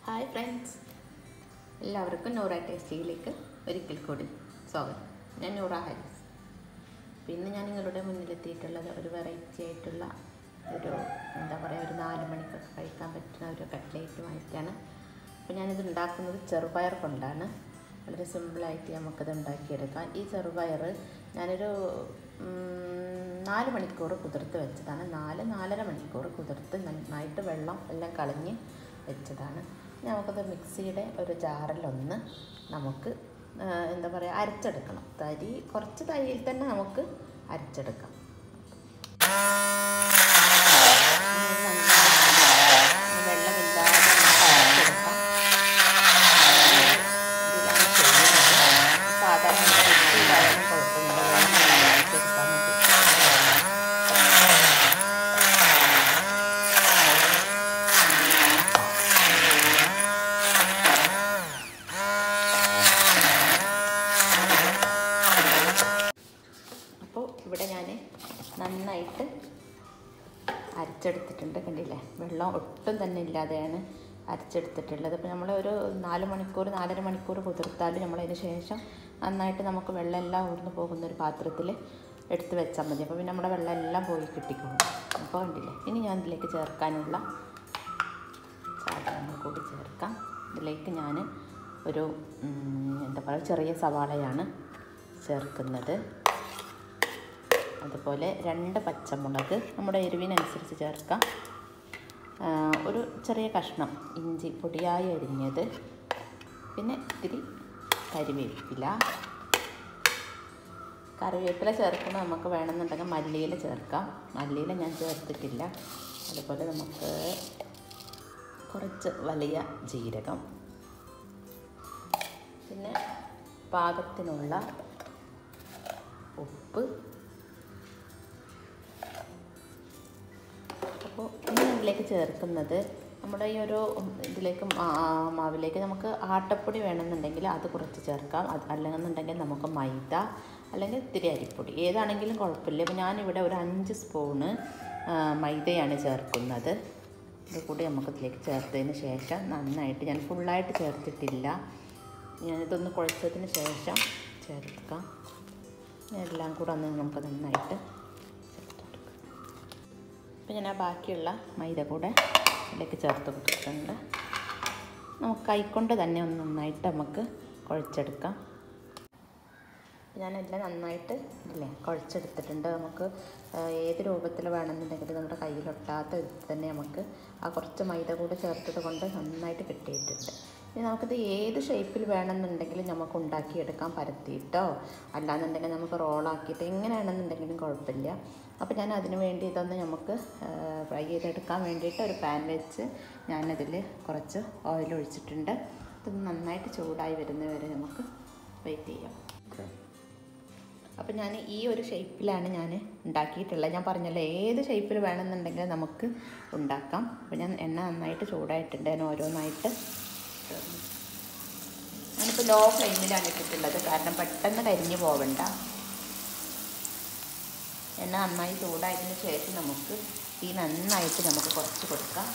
hi friends എല്ലാവർക്കും നൂറ ടേസ്റ്റിയിലേക്ക് ഒരിക്കൽ കൂടി സ്വാഗതം ഞാൻ നൂറ ഹാരിസ് പിന്നെ ഞാൻ നിങ്ങളുടെ മുന്നിലെത്തിയിട്ടുള്ളത് ഒരു വെറൈറ്റി ആയിട്ടുള്ള ഒരു എന്താ പറയുക ഒരു നാല് മണിക്കൊക്കെ കഴിക്കാൻ പറ്റുന്ന ഒരു കട്ട്ലേറ്റുമായിട്ടാണ് അപ്പോൾ ഞാനിത് ഉണ്ടാക്കുന്നത് ചെറുപയർ കൊണ്ടാണ് വളരെ സിമ്പിളായിട്ട് നമുക്കത് ഉണ്ടാക്കിയെടുക്കാം ഈ ചെറുപയർ ഞാനൊരു ഉം, നാല് മണിക്കൂർ കുതിർത്ത് വെച്ചതാണ് നാല് നാലര മണിക്കൂർ കുതിർത്ത് നന്നായിട്ട് വെള്ളം എല്ലാം കളഞ്ഞ് വെച്ചതാണ് നമുക്കത് മിക്സിയുടെ ഒരു ജാറിലൊന്ന് നമുക്ക് ആ, എന്താ പറയുക അരച്ചെടുക്കണം തരി കുറച്ച് തരിയിൽ തന്നെ നമുക്ക് അരച്ചെടുക്കാം വെള്ളമില്ലാതെ നമുക്ക് അരച്ചെടുക്കാം ഇതിലാണ് ചെയ്യുന്നത് സാധാരണ മിക്സിയിലായാലും കുഴപ്പമില്ല വെള്ളം അരച്ചെടുത്താൽ മതി അപ്പോൾ ഇവിടെ ഞാൻ നന്നായിട്ട് അരച്ചെടുത്തിട്ടുണ്ട് കണ്ടില്ലേ വെള്ളം ഒട്ടും തന്നെ ഇല്ലാതെയാണ് അരച്ചെടുത്തിട്ടുള്ളത് അപ്പോൾ നമ്മൾ ഒരു നാല് മണിക്കൂർ നാലര മണിക്കൂർ കുതിർത്താൽ നമ്മളതിന് ശേഷം നന്നായിട്ട് നമുക്ക് വെള്ളം എല്ലാം ഊർന്നു പോകുന്ന ഒരു പാത്രത്തിൽ എടുത്ത് വെച്ചാൽ മതി അപ്പോൾ പിന്നെ നമ്മുടെ വെള്ളം എല്ലാം പോയി കിട്ടിക്കോളും അപ്പോൾ കണ്ടില്ലേ ഇനി ഞാൻ ഇതിലേക്ക് ചേർക്കാനുള്ള സാധനങ്ങൾ കൂടി ചേർക്കാം ഇതിലേക്ക് ഞാൻ ഒരു ഉം, എന്താ പറയുക ചെറിയ സവാളയാണ് ചേർക്കുന്നത് അതുപോലെ രണ്ട് പച്ചമുളക് നമ്മുടെ എരിവിനനുസരിച്ച് ചേർക്കാം ആ, ഒരു ചെറിയ കഷ്ണം ഇഞ്ചി പൊടിയായി അരിഞ്ഞത് പിന്നെ ഇത്തിരി കരിവേപ്പില കറിവേപ്പില ചേർക്കുമ്പോൾ നമുക്ക് വേണമെന്നുണ്ടെങ്കിൽ മല്ലിയില ചേർക്കാം മല്ലിയില ഞാൻ ചേർത്തിട്ടില്ല അതുപോലെ നമുക്ക് കുറച്ച് വലിയ ജീരകം പിന്നെ പാകത്തിനുള്ള ഉപ്പ് അപ്പോൾ ഇനി ഇതിലേക്ക് ചേർക്കുന്നത് നമ്മുടെ ഈ ഒരു ഇതിലേക്ക് മാ- മാവിലേക്ക് നമുക്ക് ആട്ടപ്പൊടി വേണമെന്നുണ്ടെങ്കിൽ അത് കുറച്ച് ചേർക്കാം അത് അല്ലെന്നുണ്ടെങ്കിൽ നമുക്ക് മൈദ അല്ലെങ്കിൽ ഇത്തിരി അരിപ്പൊടി ഏതാണെങ്കിലും കുഴപ്പമില്ല ഇപ്പോൾ ഞാനിവിടെ ഒരു അഞ്ച് സ്പൂണ് ആ, മൈദയാണ് ചേർക്കുന്നത് ഇത് കൂടി നമുക്ക് ഇതിലേക്ക് ചേർത്തതിന് ശേഷം നന്നായിട്ട് ഞാൻ ഫുള്ളായിട്ട് ചേർത്തിട്ടില്ല ഞാനിതൊന്ന് കുഴച്ചതിന് ശേഷം ചേർക്കാം എല്ലാം കൂടെ ഒന്ന് നമുക്ക് നന്നായിട്ട് ചേർത്ത് കൊടുക്കാം അപ്പോൾ ഞാൻ ആ ബാക്കിയുള്ള മൈദ കൂടെ ഇതിലേക്ക് ചേർത്ത് കൊടുത്തിട്ടുണ്ട് നമുക്ക് കൈക്കൊണ്ട് തന്നെ ഒന്ന് നന്നായിട്ട് നമുക്ക് കുഴച്ചെടുക്കാം ഞാനെല്ലാം നന്നായിട്ട് ഇല്ലേ കുഴച്ചെടുത്തിട്ടുണ്ട് നമുക്ക് ആ, ഏത് രൂപത്തിൽ വേണമെന്നുണ്ടെങ്കിൽ നമ്മുടെ കയ്യിലൊട്ടാത്ത വിധത്തിൽ തന്നെ നമുക്ക് ആ കുറച്ച് മൈദ കൂടെ ചേർത്തത് കൊണ്ട് നന്നായിട്ട് കിട്ടിയിട്ടുണ്ട് ഇനി നമുക്കിത് ഏത് ഷേപ്പിൽ വേണമെന്നുണ്ടെങ്കിലും നമുക്ക് ഉണ്ടാക്കിയെടുക്കാം പരത്തിയിട്ടോ അല്ലാന്നുണ്ടെങ്കിൽ നമുക്ക് റോളാക്കിയിട്ട് എങ്ങനെയാണെന്നുണ്ടെങ്കിലും കുഴപ്പമില്ല അപ്പോൾ ഞാൻ അതിന് വേണ്ടി ഇതൊന്ന് നമുക്ക് ഫ്രൈ ചെയ്തെടുക്കാൻ വേണ്ടിയിട്ട് ഒരു പാൻ വെച്ച് ഞാനതിൽ കുറച്ച് ഓയിൽ ഒഴിച്ചിട്ടുണ്ട് ഇത് നന്നായിട്ട് ചൂടായി വരുന്നവരെ നമുക്ക് വെയിറ്റ് ചെയ്യാം അപ്പോൾ ഞാൻ ഈ ഒരു ഷേപ്പിലാണ് ഞാൻ ഉണ്ടാക്കിയിട്ടുള്ളത് ഞാൻ പറഞ്ഞല്ലോ ഏത് ഷേപ്പിൽ വേണമെന്നുണ്ടെങ്കിൽ നമുക്ക് ഉണ്ടാക്കാം അപ്പോൾ ഞാൻ എണ്ണ നന്നായിട്ട് ചൂടായിട്ടുണ്ട് ഞാൻ ഓരോന്നായിട്ട് ഞാനിപ്പോൾ ലോ ഫ്ലെയിമിലാണ് ഇട്ടിട്ടുള്ളത് കാരണം പെട്ടെന്ന് കരിഞ്ഞു പോവണ്ട എണ്ണ നന്നായി ചൂടായതിന് ശേഷം നമുക്ക് തീ നന്നായിട്ട് നമുക്ക് കുറച്ച് കൊടുക്കാം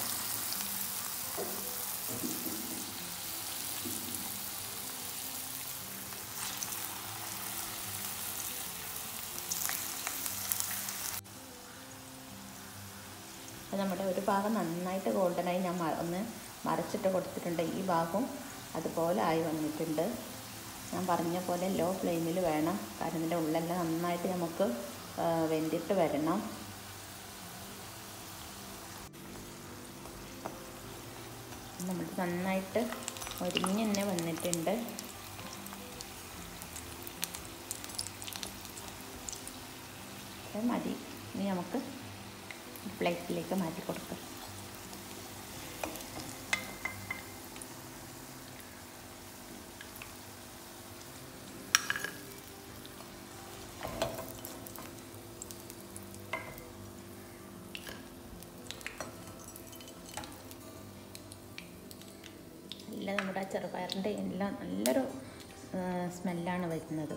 അപ്പോൾ നമ്മുടെ ഒരു ഭാഗം നന്നായിട്ട് ഗോൾഡനായി ഞാൻ മ- ഒന്ന് മറച്ചിട്ട് കൊടുത്തിട്ടുണ്ട് ഈ ഭാഗവും അതുപോലെ ആയി വന്നിട്ടുണ്ട് ഞാൻ പറഞ്ഞ പോലെ ലോ ഫ്ലെയിമിൽ വേണം കാരണം ഇതിൻ്റെ ഉള്ളെല്ലാം നന്നായിട്ട് നമുക്ക് ആ, വെന്തിട്ട് വരണം നമ്മൾ നന്നായിട്ട് ഒരുങ്ങി തന്നെ വന്നിട്ടുണ്ട് അത് മതി ഇനി നമുക്ക് പ്ലേറ്റിലേക്ക് മാറ്റി കൊടുക്കാം എല്ലാം നമ്മുടെ ആ ചെറുപയറിൻ്റെ എല്ലാം നല്ലൊരു സ്മെല്ലാണ് വരുന്നത്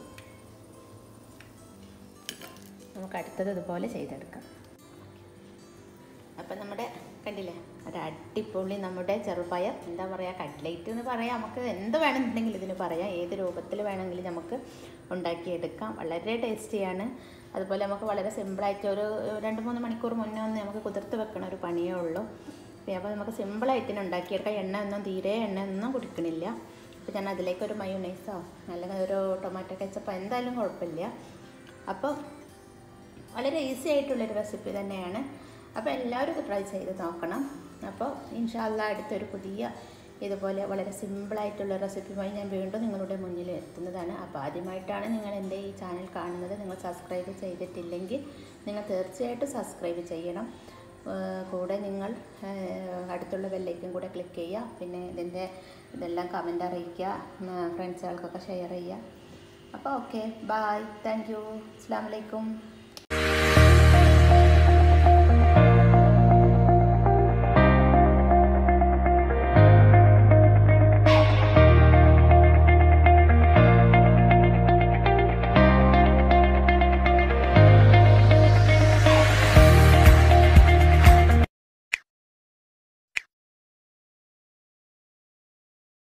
നമുക്ക് അടുത്തത് ഇതുപോലെ ചെയ്തെടുക്കാം അപ്പം നമ്മുടെ കണ്ടില്ലേ ഒരു അടിപൊളി നമ്മുടെ ചെറുപയർ എന്താ പറയുക കട്ട്ലേറ്റ് എന്ന് പറയാം നമുക്ക് എന്ത് വേണമെന്നുണ്ടെങ്കിലും ഇതിന് പറയാം ഏത് രൂപത്തിൽ വേണമെങ്കിലും നമുക്ക് ഉണ്ടാക്കിയെടുക്കാം വളരെ ടേസ്റ്റിയാണ് അതുപോലെ നമുക്ക് വളരെ സിമ്പിളായിട്ട് ഒരു രണ്ട് മൂന്ന് മണിക്കൂർ മുന്നേ ഒന്ന് നമുക്ക് കുതിർത്ത് വെക്കണ ഒരു പണിയേ ഉള്ളൂ അപ്പോൾ നമുക്ക് സിമ്പിളായിട്ട് തന്നെ ഉണ്ടാക്കിയെടുക്കാം എണ്ണ ഒന്നും തീരെ എണ്ണ ഒന്നും കുടിക്കണില്ല അപ്പോൾ ഞാൻ അതിലേക്ക് ഒരു മയോണൈസോ അല്ലെങ്കിൽ ഒരു ടൊമാറ്റോ കെച്ചപ്പോ എന്തായാലും കുഴപ്പമില്ല അപ്പോൾ വളരെ ഈസി ആയിട്ടുള്ളൊരു റെസിപ്പി തന്നെയാണ് അപ്പോൾ എല്ലാവരും ഇത് ട്രൈ ചെയ്ത് നോക്കണം അപ്പോൾ ഇൻഷാല്ല അടുത്തൊരു പുതിയ ഇതുപോലെ വളരെ സിമ്പിളായിട്ടുള്ള റെസിപ്പിയുമായി ഞാൻ വീണ്ടും നിങ്ങളുടെ മുന്നിൽ എത്തുന്നതാണ് അപ്പോൾ ആദ്യമായിട്ടാണ് നിങ്ങൾ എൻ്റെ ഈ ചാനൽ കാണുന്നത് നിങ്ങൾ സബ്സ്ക്രൈബ് ചെയ്തിട്ടില്ലെങ്കിൽ നിങ്ങൾ തീർച്ചയായിട്ടും സബ്സ്ക്രൈബ് ചെയ്യണം ഏഹ് കൂടെ നിങ്ങൾ ഏഹ് അടുത്തുള്ള ബെല്ലൈക്കും കൂടെ ക്ലിക്ക് ചെയ്യുക പിന്നെ ഇതിൻ്റെ ഇതെല്ലാം കമൻ്റ് അറിയിക്കുക ഫ്രണ്ട്സുകൾക്കൊക്കെ ഷെയർ ചെയ്യുക അപ്പോൾ ഓക്കെ ബായ് താങ്ക് യു അസ്സാം വലൈക്കും